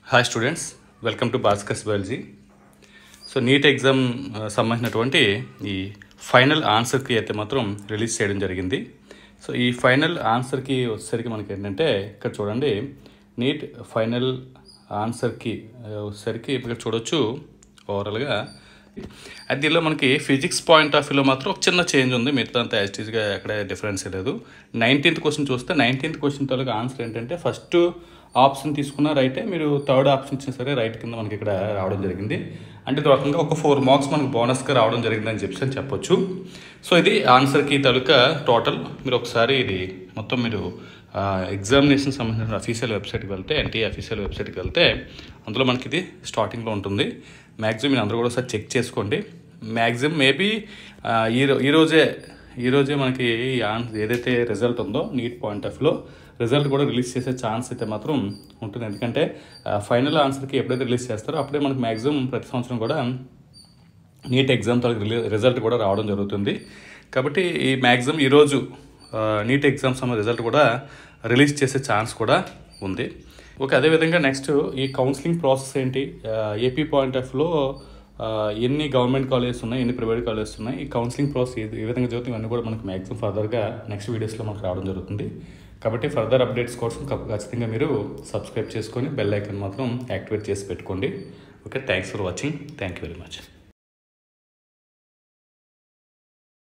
hi students welcome to Bhaskar's biology so NEET exam ఆ, సంబంధించినటువంటి ఈ ఫైనల్ ఆన్సర్కి అయితే మాత్రం రిలీజ్ చేయడం జరిగింది సో ఈ ఫైనల్ ఆన్సర్కి వచ్చేసరికి మనకి ఏంటంటే ఇక్కడ చూడండి నీట్ ఫైనల్ ఆన్సర్కి ఆ, వచ్చేసరికి ఇక్కడ చూడొచ్చు ఓవరాల్గా అది దీనిలో మనకి ఫిజిక్స్ పాయింట్ ఆఫ్ వ్యూలో మాత్రం ఒక చిన్న చేంజ్ ఉంది మిగతా అంతా యాస్టీస్గా ఎక్కడ డిఫరెన్స్ లేదు నైన్టీన్త్ క్వశ్చన్ చూస్తే నైన్టీన్త్ క్వశ్చన్ తాలూకా ఆన్సర్ ఏంటంటే ఫస్ట్ ఆప్షన్ తీసుకున్న రైటే మీరు థర్డ్ ఆప్షన్ ఇచ్చినా సరే రైట్ కింద మనకి ఇక్కడ రావడం జరిగింది అంటే ఇది రకంగా ఒక ఫోర్ మార్క్స్ మనకి బోనస్గా రావడం జరిగిందని చెప్పి అని చెప్పొచ్చు సో ఇది ఆన్సర్కి తాలూకా టోటల్ మీరు ఒకసారి ఇది మొత్తం మీరు ఎగ్జామినేషన్ సంబంధించిన అఫీషియల్ వెబ్సైట్కి వెళ్తే ఎన్టీఏ అఫీషియల్ వెబ్సైట్కి వెళ్తే అందులో మనకి ఇది స్టార్టింగ్లో ఉంటుంది మ్యాక్సిమం మీరు అందరూ కూడా ఒకసారి చెక్ చేసుకోండి మ్యాక్సిమం మేబీ ఈ రో- ఈ రోజే ఈ రోజే మనకి ఈ ఆన్ ఏదైతే రిజల్ట్ ఉందో నీట్ పాయింట్ ఆఫ్ లో రిజల్ట్ కూడా రిలీజ్ చేసే ఛాన్స్ అయితే మాత్రం ఉంటుంది ఎందుకంటే ఫైనల్ ఆన్సర్కి ఎప్పుడైతే రిలీజ్ చేస్తారో అప్పుడే మనకి మ్యాక్సిమం ప్రతి సంవత్సరం కూడా నీట్ ఎగ్జామ్ తాలూకు రిలీ రిజల్ట్ కూడా రావడం జరుగుతుంది కాబట్టి ఈ మ్యాక్సిమం ఈరోజు ఆ, నీట్ ఎగ్జామ్స్ అన్న రిజల్ట్ కూడా రిలీజ్ చేసే ఛాన్స్ కూడా ఉంది ఓకే అదేవిధంగా నెక్స్ట్ ఈ కౌన్సిలింగ్ ప్రాసెస్ ఏంటి ఆ, ఏపీ పాయింట్ ఆఫ్లో ఎన్ని గవర్నమెంట్ కాలేజెస్ ఉన్నాయి ఎన్ని ప్రైవేట్ కాలేజెస్ ఉన్నాయి ఈ కౌన్సిలింగ్ ప్రాసెస్ ఏ ఏ విధంగా జరుగుతుంది ఇవన్నీ కూడా మనకు మ్యాక్సిమం ఫర్దర్గా నెక్స్ట్ వీడియోస్లో మనకు రావడం జరుగుతుంది కాబట్టి ఫర్దర్ అప్డేట్స్ కోసం ఖ- ఖచ్చితంగా మీరు సబ్స్క్రైబ్ చేసుకొని బెల్ ఐకాన్ మాత్రం యాక్టివేట్ చేసి పెట్టుకోండి okay thanks for watching thank you very much